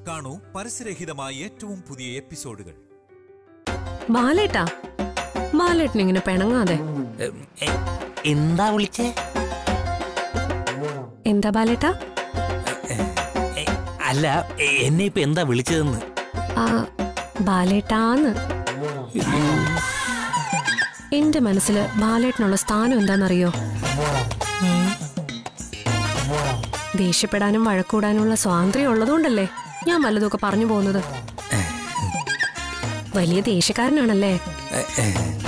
കാണൂ പരസ്യരഹിതമായ ഏറ്റവും പുതിയ എപ്പിസോഡുകൾ ബാലേട്ടാ ബാലേട്ടൻ ഇങ്ങനെ പിണങ്ങാതെ എ, എ, എന്താ വിളിച്ചേ എന്താ ബാലേട്ടാ എ, അല്ല എ, എന്നെ ഇപ്പൊ എന്താ വിളിച്ചതെന്ന് ആ ബാലേട്ടാന്ന് എന്റെ മനസ്സില് ബാലേട്ടനുള്ള സ്ഥാനം എന്താണെന്നറിയോ ദേഷ്യപ്പെടാനും വഴക്കൂടാനുമുള്ള സ്വാതന്ത്ര്യം ഉള്ളതുകൊണ്ടല്ലേ ഞാൻ വല്ലതൊക്കെ പറഞ്ഞു പോകുന്നത് വലിയ ദേഷ്യക്കാരനാണല്ലേ എ, എ,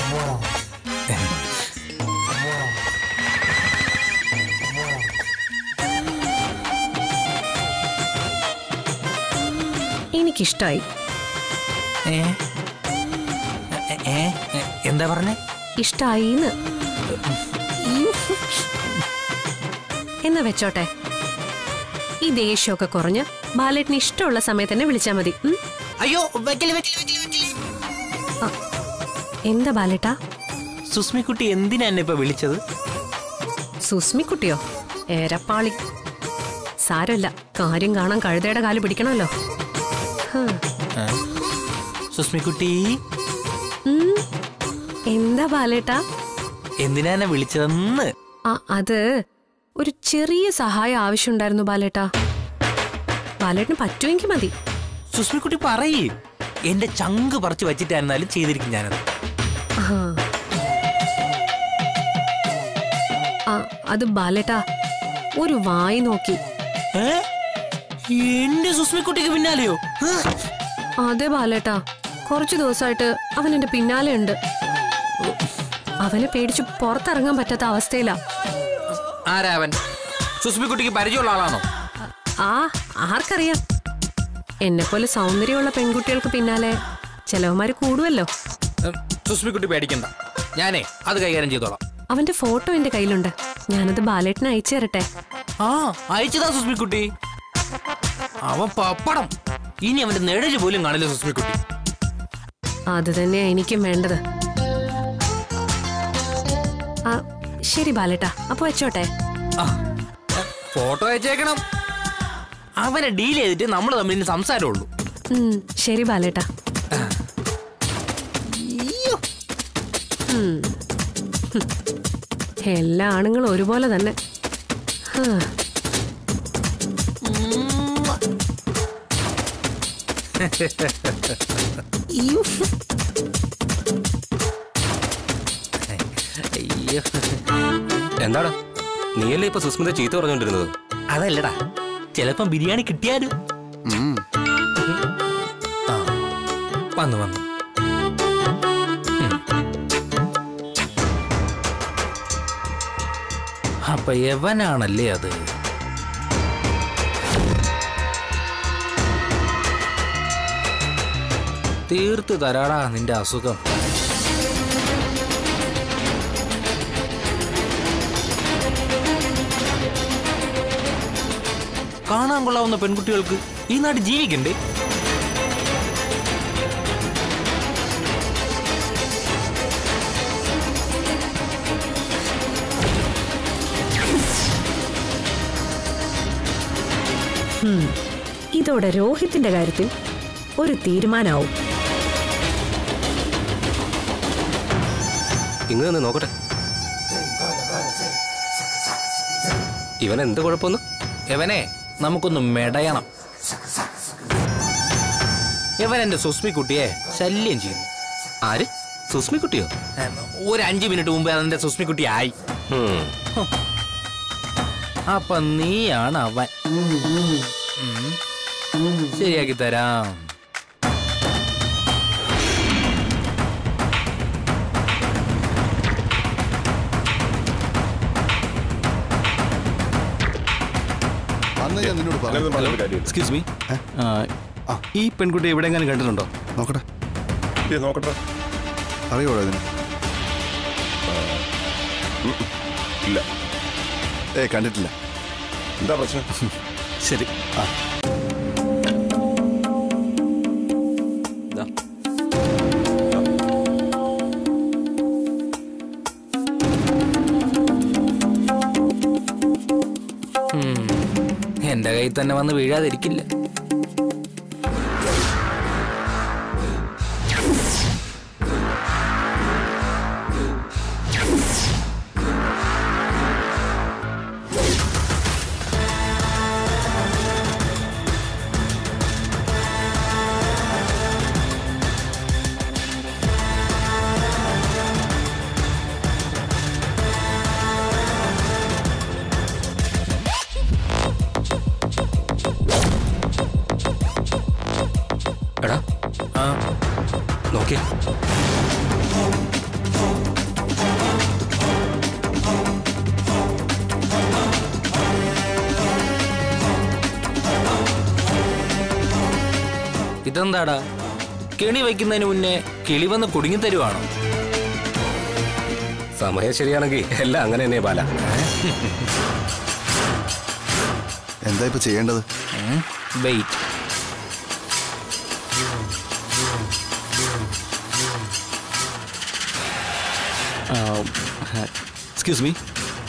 എനിക്കിഷ്ടായി എ, എ, എ, എ, എന്താ പറഞ്ഞേ ഇഷ്ടായിന്ന് എന്നാ വെച്ചോട്ടെ ഈ ദേഷ്യമൊക്കെ കുറഞ്ഞ് ബാലേട്ടിന് ഇഷ്ടമുള്ള സമയത്ത് തന്നെ വിളിച്ചാ മതി ഉം? അയ്യോ വെക്കല് വെക്കല് വെക്കല് വെക്കല് ആ, എന്താ ബാലേട്ടാ സുസ്മിക്കുട്ടി എന്തിനാ എന്നെ ഇപ്പൊ വിളിച്ചത് സുസ്മിക്കുട്ടിയോ ഏരപ്പാളി സാരമില്ല കാര്യം കാണാൻ കഴുതയുടെ കാല് പിടിക്കണമല്ലോ ഹാ. ഏ? സുസ്മിക്കുട്ടി ഉം. എന്താ ബാലേട്ടാ എന്തിനാ എന്നെ വിളിച്ചതെന്ന് ആ അത് ഒരു ചെറിയ സഹായം ആവശ്യമുണ്ടായിരുന്നു ബാലേട്ടാ ബാലേട്ടിന് പറ്റുമെങ്കിൽ മതി സുസ്മിക്കുട്ടി പറയേ എന്റെ ചങ്ക് പറിച്ചു വച്ചിട്ടായിരുന്നാലും ചെയ്തിരിക്കും ഞാനത് ആ. ആ അത് ബാലേട്ടാ ഒരു വായി നോക്കി ഏ? എന്റെ സുസ്മിക്കുട്ടിക്ക് പിന്നാലെയോ ഏ? അതെ ബാലേട്ടാ കുറച്ചു ദിവസമായിട്ട് അവൻ എന്റെ പിന്നാലെ ഉണ്ട് അവനെ പേടിച്ച് പുറത്തിറങ്ങാൻ പറ്റാത്ത അവസ്ഥയിലാ ആരാ അവൻ സുസ്മിക്കുട്ടിക്ക് പരിചയമുള്ള ആളാണോ ആ ആർക്കറിയാം എന്നെ പോലെ സൗന്ദര്യമുള്ള പെൺകുട്ടികൾക്ക് പിന്നാലെ ചിലവന്മാര് കൂടുമല്ലോ ഉം, സുസ്മിക്കുട്ടി പേടിക്കണ്ട ഞാനേ അത് കൈകാര്യം ചെയ്തോളാം അവന്റെ ഫോട്ടോ എന്റെ കയ്യിലുണ്ട് ഞാനത് ബാലേട്ടന് അയച്ചു തരട്ടെ ആ അയച്ചതാ സുസ്മിക്കുട്ടി അവൻ പപ്പടം ഇനി അവന്റെ നെഴല് പോലും കാണില്ല സുസ്മിക്കുട്ടി അത് തന്നെയാ എനിക്കും വേണ്ടത് ആ ശരി ബാലേട്ടാ അപ്പൊ വെച്ചോട്ടെ ആ, ഏ, ഫോട്ടോ അയച്ചേക്കണം അവനെ ഡീൽ ചെയ്തിട്ട് നമ്മൾ തമ്മിൽ ഇനി സംസാരമുള്ളൂ ഉം, ശരി ബാലേട്ടാ ഉം. ഹും. എല്ലാ ആണുങ്ങളും ഒരുപോലെ തന്നെ ഹാ. അയ്യോ എന്താടാ നീയല്ലേ ഇപ്പൊ സുസ്മിത ചീത്ത പറഞ്ഞോണ്ടിരുന്നത് അതല്ലടാ ചിലപ്പം ബിരിയാണി കിട്ടിയാലും ആ, വന്നു വന്നു ഉം. അപ്പൊ യവനാണല്ലേ അത് തീർത്ത് തരാടാ നിന്റെ അസുഖം കാണാൻ കൊള്ളാവുന്ന പെൺകുട്ടികൾക്ക് ഈ നാട് ജീവിക്കണ്ടേ ഇതോടെ രോഹിത്തിന്റെ കാര്യത്തിൽ ഒരു തീരുമാനാവും ഇങ്ങ് നിന്ന് നോക്കട്ടെ ഇവൻ എന്ത് കുഴപ്പമൊന്നു ഇവനെ നമുക്കൊന്ന് മെടയണം ഇവൻ എന്റെ സുസ്മി കുട്ടിയെ ശല്യം ചെയ്യുന്നു ആര് സുസ്മി കുട്ടിയോ ഏം, ഒരു അഞ്ചു മിനിറ്റ് മുമ്പ് അതെന്റെ സുസ്മി കുട്ടി ആയി ഉം. അപ്പൊ നീയാണ് അവൻ ഉം. ശരിയാക്കി തരാം അന്ന് ഞാൻ നിന്നോട് പറഞ്ഞു എക്സ്ക്യൂസ് മീ ഈ പെൺകുട്ടി എവിടെയെങ്കിലും കണ്ടിട്ടുണ്ടോ നോക്കട്ടെ ഏ, നോക്കട്ടെ അറിയോടോ ഇതിന് ഇല്ല ഏ കണ്ടിട്ടില്ല എന്താ പ്രശ്നം ശരി ദാ. എന്റെ കയ്യിൽ തന്നെ വന്ന് വീഴാതിരിക്കില്ല ഇതെന്താടാ കെണി വയ്ക്കുന്നതിന് മുന്നേ കിളി വന്ന് കുടുങ്ങി തരുവാണോ സമയം ശരിയാണെങ്കിൽ എല്ലാം അങ്ങനെ തന്നെ ബാല എന്താ ഇപ്പൊ ചെയ്യേണ്ടത് വെയിറ്റ് എക്സ്ക്യൂസ് മീ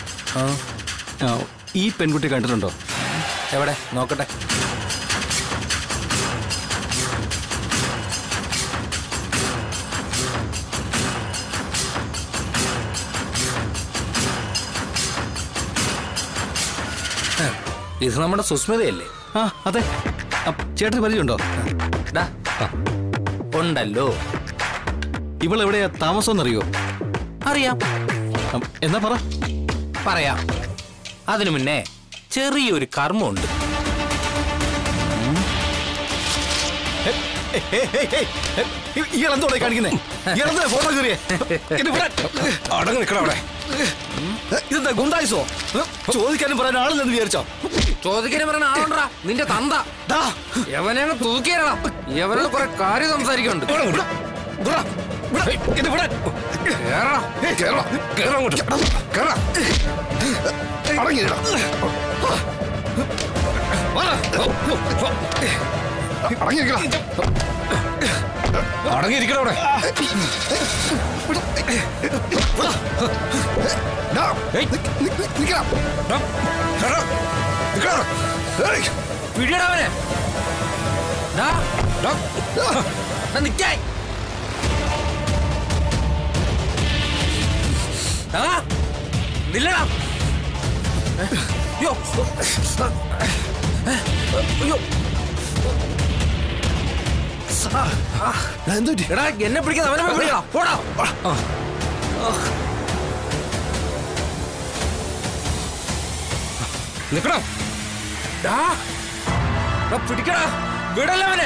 ഈ പെൺകുട്ടി കണ്ടിട്ടുണ്ടോ എവിടെ നോക്കട്ടെ ഹ, ഇത് നമ്മുടെ സുസ്മിതയല്ലേ ആ അതെ ആ, ചേട്ടന് പരിചയമുണ്ടോ ഡാ, ഉണ്ടല്ലോ ഇവൾ എവിടെയാ താമസം എന്നറിയോ അറിയാം ആ, എന്നാ പറ പറയാം അതിനു മുന്നേ ചെറിയൊരു കർമ്മമുണ്ട് ഇയാളെന്തോടെ കാണിക്കുന്നേ ഇയാളെന്താ ഫോട്ടോ കയറിയേ അടങ്ങ് നിൽക്കണം അവിടെ ഇതെന്താ ഗുണ്ടായിസോ ചോദിക്കാനും പറയാൻ ആളില്ലെന്ന് വിചാരിച്ചോ ചോദിക്കാനും പറഞ്ഞ ആളുണ്ടാ നിന്റെ തന്ത ദാ, എവനെ തൂക്കിയറടാ എവരോട് കുറെ കാര്യം സംസാരിക്കുന്നുണ്ട് ഇവിടെ, ഇവിടെ, ഇവിടെ, ഇവിടെ, ഇത് ഇവിടെ. കേറടാ. കേരള കേരളം അങ്ങോട്ട് കേരള അടങ്ങിയിടാം അടങ്ങിയിരിക്കണം അടങ്ങിയിരിക്കണം അവിടെ ഡാ, ഏയ്, നിക്ക്, നിക്ക്, നിക്കണം. ഡാ, കേരള, നിൽക്കണം. ഏയ്, പിടിയെടാ അവനെ ദാ, ഡാ, ദാ നിക്കാൻ. ആ, നില്ലെടാ. അയ്യോ. അയ്യോ. ഡാ, എന്ത് പറ്റി? എടാ എന്നെ പിടിക്കാതെ അവനെ പോയി പിടിക്കണം പോടാ നിൽക്കണം ഡാ. ഡാ, പിടിക്കടാ വിടല്ല അവനെ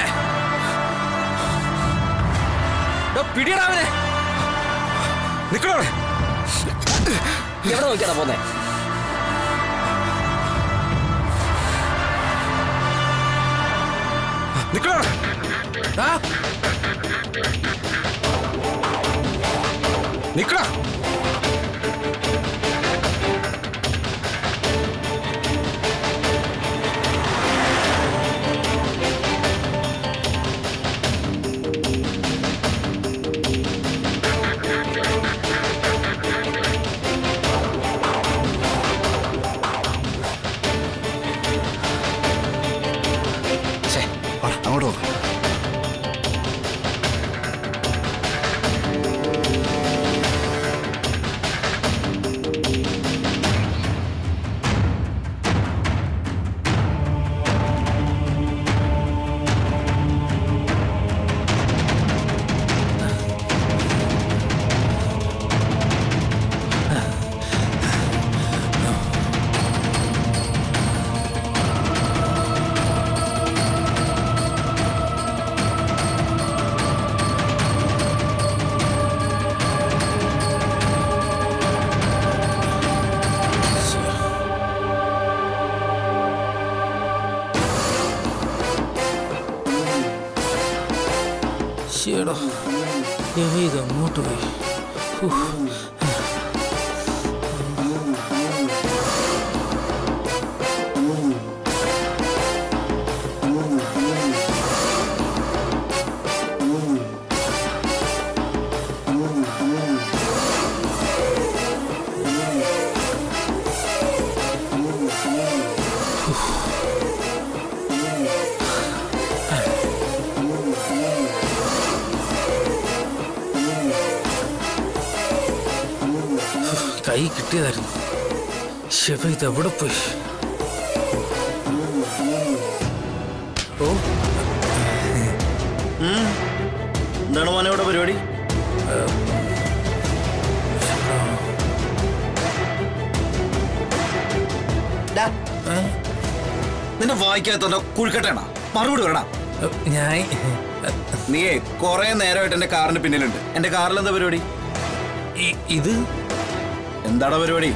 ഡാ, പിടിയടാ അവനെ നിൽക്കണം അവിടെ എവിടെ നോക്കിയാടാ പോന്നെ നിൽക്കണം അവിടെ ഡാ, നിൽക്കണം വാ, അങ്ങോട്ട് നോക്കാം ശ്ശേടാ ഇവ ഇത് അങ്ങോട്ട് പോയി ഉഫ്. കൈ കിട്ടിയതായിരുന്നു ശിവ ഇത് എവിടെ പോയി ഓ എന്താണ് മോനെ ഇവിടെ പരിപാടി നിന്നെ വായിക്കാത്ത കുഴിക്കട്ടേണ മറുപടി വേണം ഞാൻ നീയേ കൊറേ നേരമായിട്ട് എന്റെ കാറിന്റെ പിന്നിലുണ്ട് എന്റെ കാറിൽ എന്താ പരിപാടി ഇ- ഇത് എന്താടാ പരിപാടി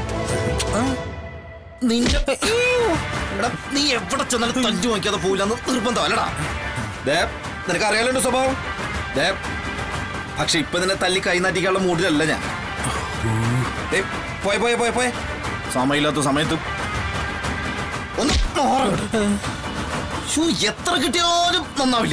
നിന്റെ എടാ, നീ എവിടെ ചെന്നാലും തഞ്ചു നോക്കിയാതെ പോയില്ലെന്ന് നിർബന്ധം അല്ലടാ ദേ നിനക്ക് അറിയാലോ സ്വഭാവം ദേ, പക്ഷെ ഇപ്പൊ നിന്നെ തല്ലി കൈ നാട്ടിക്കാനുള്ള മൂഡിലല്ല ഞാൻ ദേ, പോയെ പോയെ പോയെ പോയെ സമയമില്ലാത്ത സമയത്ത് ഒന്ന് മാറ്. ശ്ശോ, എത്ര കിട്ടിയാലും നന്നാവില്ല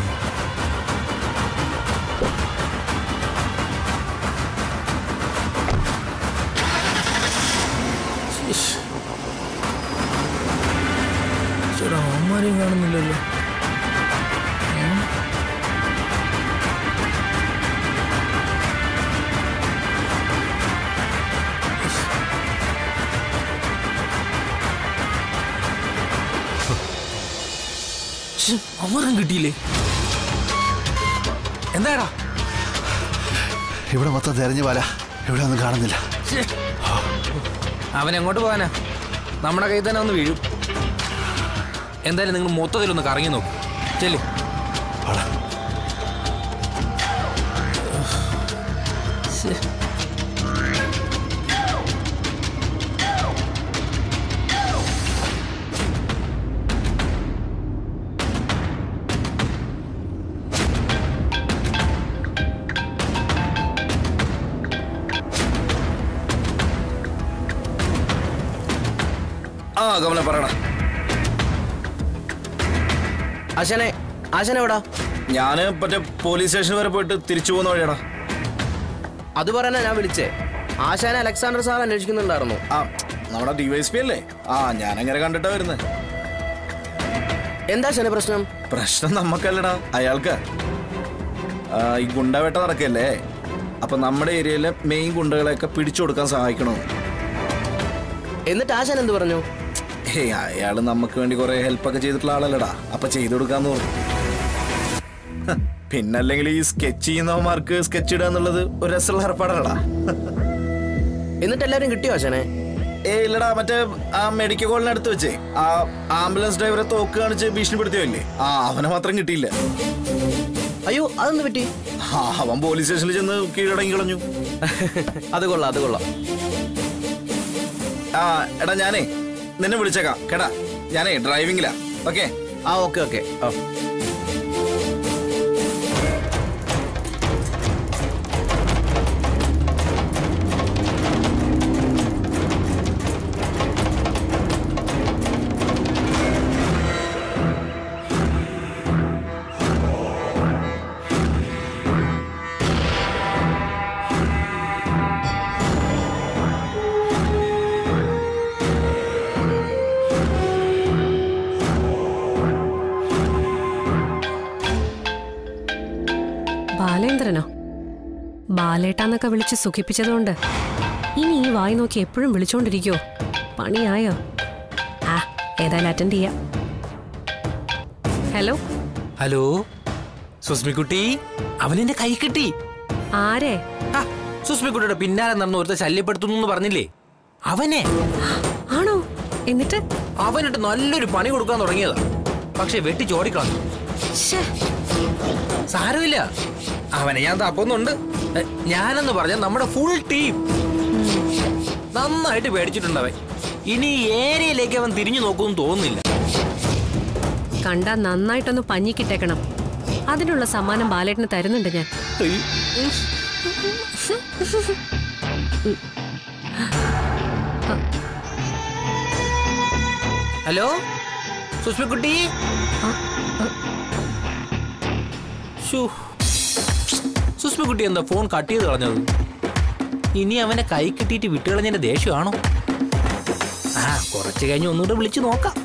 ചേട്ടാ അമ്മമാരെയും കാണുന്നില്ലല്ലോ അവരും കിട്ടിയില്ലേ എന്താടാ ഇവിടെ മൊത്തം തെരഞ്ഞു പാല ഇവിടെ ഒന്നും കാണുന്നില്ല അവൻ എങ്ങോട്ട് പോകാനാ നമ്മുടെ കയ്യിൽ തന്നെ ഒന്ന് വീഴും എന്തായാലും നിങ്ങൾ മൊത്തത്തിലൊന്ന് കറങ്ങി നോക്കും ചെല്ലേ വാടാ. ആ കമല പറയടാ ആശാനെ ആശാനെ എവിടാ ഞാന് മറ്റേ പോലീസ് സ്റ്റേഷൻ വരെ പോയിട്ട് തിരിച്ചു പോകുന്ന വഴിയാടാ അത് പറയാനാ ഞാൻ വിളിച്ചേ ആശാനെ അലക്സാണ്ടർ സാർ അന്വേഷിക്കുന്നുണ്ടായിരുന്നു ആ നമ്മുടെ ഡിവൈഎസ്പി അല്ലേ ആ ഞാൻ അങ്ങനെ കണ്ടിട്ടാ വരുന്നത് എന്താ ആശാനെ പ്രശ്നം പ്രശ്നം നമുക്കല്ലടാ അയാൾക്ക് ആ, ഈ ഗുണ്ടവേട്ട നടക്കല്ലേ അപ്പൊ നമ്മുടെ ഏരിയയിലെ മെയിൻ ഗുണ്ടകളെയൊക്കെ പിടിച്ചു കൊടുക്കാൻ സഹായിക്കണോ എന്നിട്ട് ആശാൻ എന്ത് പറഞ്ഞു ഏയ് അയാള് നമുക്ക് വേണ്ടി കുറെ ഹെൽപ്പ് ഒക്കെ ചെയ്തിട്ടുള്ള ആളല്ലടാ അപ്പൊ ചെയ്തു കൊടുക്കാന്ന് പറഞ്ഞു ഹ, പിന്നല്ലെങ്കിൽ ഈ സ്കെച്ച് ചെയ്യുന്നവന്മാർക്ക് സ്കെച്ച് ഇടുക എന്നുള്ളത് ഒരു രസമുള്ള ഏർപ്പാടല്ലടാ എന്നിട്ട് എല്ലാരും കിട്ടിയോ ആശാനെ ഏ ഇല്ലടാ മറ്റേ ആ മെഡിക്കൽ കോളിന് അടുത്ത് വെച്ചേ ആ ആംബുലൻസ് ഡ്രൈവറെ തോക്ക് കാണിച്ച് ഭീഷണിപ്പെടുത്തിയല്ലേ ആ അവനെ മാത്രം കിട്ടിയില്ല അയ്യോ അതെന്ത് പറ്റി ആ അവൻ പോലീസ് സ്റ്റേഷനിൽ ചെന്ന് കീഴടങ്ങി കളഞ്ഞു അത് കൊള്ളാം അത് കൊള്ളാം ആ എടാ ഞാനേ നിന്നെ വിളിച്ചേക്കാം കേടാ ഞാനേ ഡ്രൈവിംഗിലാ ഓക്കെ ആ ഓക്കെ ഓക്കെ ആ ബാലേന്ദ്രനോ ബാലേട്ടാന്നൊക്കെ വിളിച്ച് സുഖിപ്പിച്ചതുകൊണ്ട് ഇനി ഈ വായി നോക്കി എപ്പോഴും വിളിച്ചോണ്ടിരിക്കോ പണിയായോ ആ ഏതായാലും അറ്റൻഡ് ചെയ്യാം ഹലോ ഹലോ സുസ്മിക്കുട്ടി അവനെന്റെ കൈ കിട്ടി ആരെ ആ, സുസ്മിക്കുട്ടിയുടെ പിന്നാലെ നടന്ന് ഒരുത്ത ശല്യപ്പെടുത്തുന്നു എന്ന് പറഞ്ഞില്ലേ അവനെ ആണോ എന്നിട്ട് അവനിട്ട് നല്ലൊരു പണി കൊടുക്കാൻ തുടങ്ങിയതാ പക്ഷെ വെട്ടി ചോടിക്കളഞ്ഞു ശ്ശേ, സാരമില്ല അവനെ ഞാൻ തപ്പൊന്നുണ്ട് എ, ഞാനെന്ന് പറഞ്ഞ നമ്മുടെ ഫുൾ ടീം നന്നായിട്ട് പേടിച്ചിട്ടുണ്ട് അവൻ ഇനി ഈ ഏരിയയിലേക്ക് അവൻ തിരിഞ്ഞു നോക്കുമെന്ന് തോന്നുന്നില്ല കണ്ടാ നന്നായിട്ടൊന്ന് പഞ്ഞിക്കിട്ടേക്കണം അതിനുള്ള സമ്മാനം ബാലേട്ടന് തരുന്നുണ്ട് ഞാൻ ഹലോ സുസ്മിക്കുട്ടി ശ്ശോ. സുസ്മിക്കുട്ടി എന്താ ഫോൺ കട്ട് ചെയ്ത് കളഞ്ഞത് ഇനി അവനെ കൈ കിട്ടിയിട്ട് വിട്ടുകളഞ്ഞതിന്റെ ദേഷ്യമാണോ ആ കുറച്ച് കഴിഞ്ഞ് ഒന്നുകൂടെ വിളിച്ചു നോക്കാം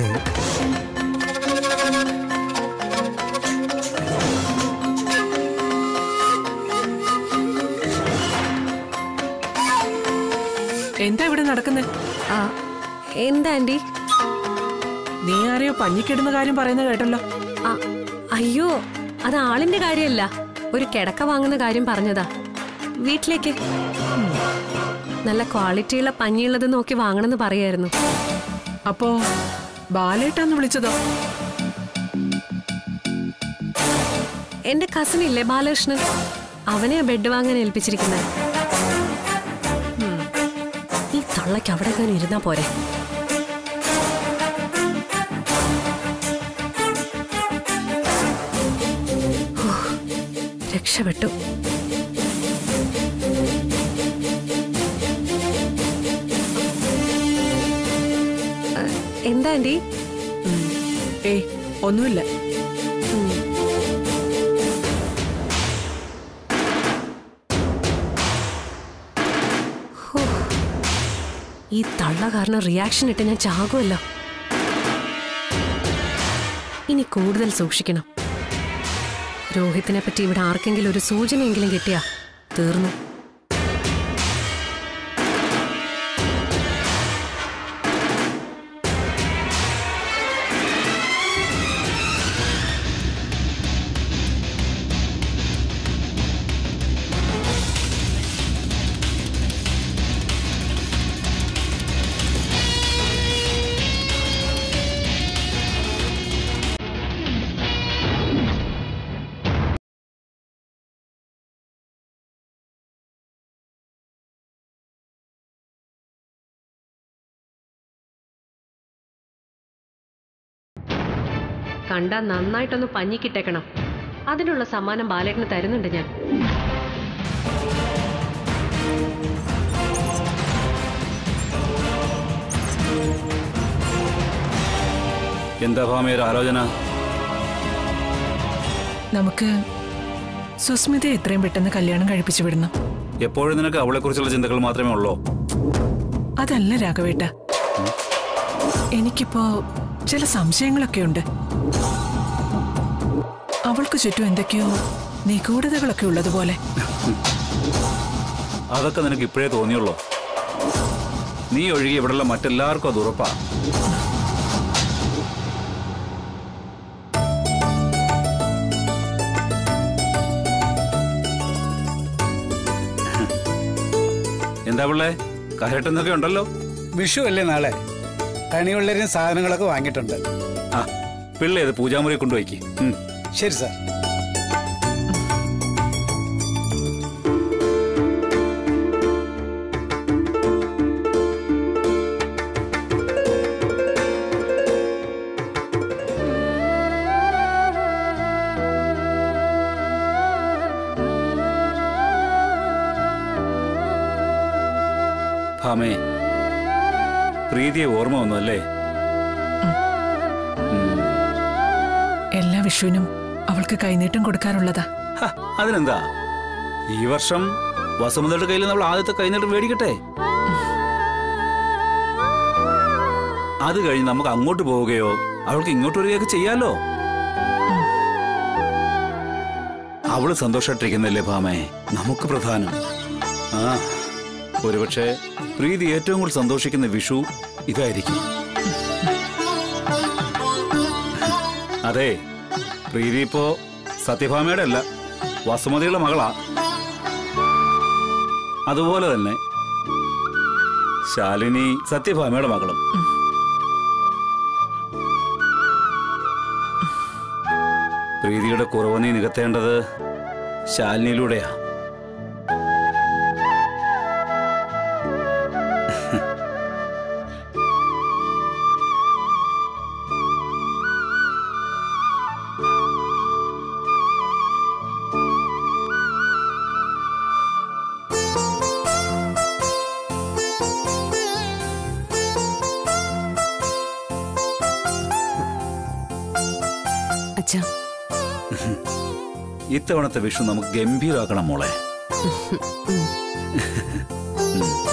എന്താ ഇവിടെ നടക്കുന്നത് ആ എന്താ ആന്റി നീ ആരെയോ പഞ്ഞിക്കിടുന്ന കാര്യം പറയുന്നത് കേട്ടല്ലോ ആ, അയ്യോ അത് ആളിന്റെ കാര്യമല്ല ഒരു കിടക്ക വാങ്ങുന്ന കാര്യം പറഞ്ഞതാ വീട്ടിലേക്ക് ഉം. നല്ല ക്വാളിറ്റിയുള്ള പഞ്ഞിയുള്ളത് നോക്കി വാങ്ങണമെന്ന് പറയായിരുന്നു അപ്പോ ബാലേട്ടാന്ന് വിളിച്ചതോ എന്റെ കസിൻ ഇല്ലേ ബാലകൃഷ്ണൻ അവനെ ബെഡ് വാങ്ങാൻ ഏൽപ്പിച്ചിരിക്കുന്നത് ഈ തള്ളയ്ക്ക് അവിടെ എങ്ങാനും ഇരുന്നാ പോരെ രക്ഷപ്പെട്ടു ആ, എന്താ ആന്റി ഏയ് ഒന്നുമില്ല ഹോ. ഈ തള്ള കാരണം റിയാക്ഷൻ ഇട്ട് ഞാൻ ചാകുമല്ലോ ഇനി കൂടുതൽ സൂക്ഷിക്കണം രോഹിത്തിനെ പറ്റി ഇവിടെ ആർക്കെങ്കിലും ഒരു സൂചനയെങ്കിലും കിട്ടിയാ തീർന്നു കണ്ടാ നന്നായിട്ടൊന്ന് പഞ്ഞിക്കിട്ടേക്കണം അതിനുള്ള സമ്മാനം ബാലേട്ടന് തരുന്നുണ്ട് ഞാൻ എന്താ ഭാമേ ഒരു ആലോചന നമുക്ക് സുസ്മിതയെ എത്രയും പെട്ടെന്ന് കല്യാണം കഴിപ്പിച്ചു വിടണം എപ്പോഴും നിനക്ക് അവളെക്കുറിച്ചുള്ള ചിന്തകൾ മാത്രമേ ഉള്ളൂ അതല്ല രാഘവേട്ട എനിക്കിപ്പോ ചില സംശയങ്ങളൊക്കെ ഉണ്ട് അവൾക്ക് ചുറ്റും എന്തൊക്കെയോ നിഗൂഢതകളൊക്കെ ഉള്ളതുപോലെ അതൊക്കെ നിനക്ക് ഇപ്പോഴേ തോന്നിയുള്ളൂ നീ ഒഴികെ ഇവിടെയുള്ള മറ്റെല്ലാവർക്കും അത് ഉറപ്പാ എന്താ പിള്ളേ കരട്ടെന്നൊക്കെ ഉണ്ടല്ലോ വിഷു അല്ലേ നാളെ കണിവെള്ളരിയും സാധനങ്ങളൊക്കെ വാങ്ങിയിട്ടുണ്ട് ആ പിള്ളേ അത് പൂജാമുറി കൊണ്ടുപോയിക്ക് ഉം. ശരി സാർ ഭാമേ പ്രീതിയെ ഓർമ്മ വന്നു അല്ലേ എല്ലാ വിഷുവിനും അവൾക്ക് കൈനീട്ടം കൊടുക്കാറുള്ളതാ ഹ, അതിനെന്താ ഈ വർഷം വസുമതയുടെ കയ്യിൽ നമ്മൾ ആദ്യത്തെ കൈനീട്ടം മേടിക്കട്ടെ അത് കഴിഞ്ഞ് നമുക്ക് അങ്ങോട്ട് പോവുകയോ അവൾക്ക് ഇങ്ങോട്ട് വരികയൊക്കെ ചെയ്യാലോ അവള് സന്തോഷമായിട്ടിരിക്കുന്നല്ലേ ഭാമേ നമുക്ക് പ്രധാനം ആ ഒരുപക്ഷെ പ്രീതി ഏറ്റവും കൂടുതൽ സന്തോഷിക്കുന്ന വിഷു ഇതായിരിക്കും അതെ പ്രീതി ഇപ്പോ സത്യഭാമയുടെ അല്ല വസുമതിയുടെ മകളാ അതുപോലെ തന്നെ ശാലിനി സത്യഭാമയുടെ മകളും പ്രീതിയുടെ കുറവ് നീ നികത്തേണ്ടത് ശാലിനിയിലൂടെയാ അച്ഛാ ഇത്തവണത്തെ വിഷു നമുക്ക് ഗംഭീരാക്കണം മോളെ ഉം.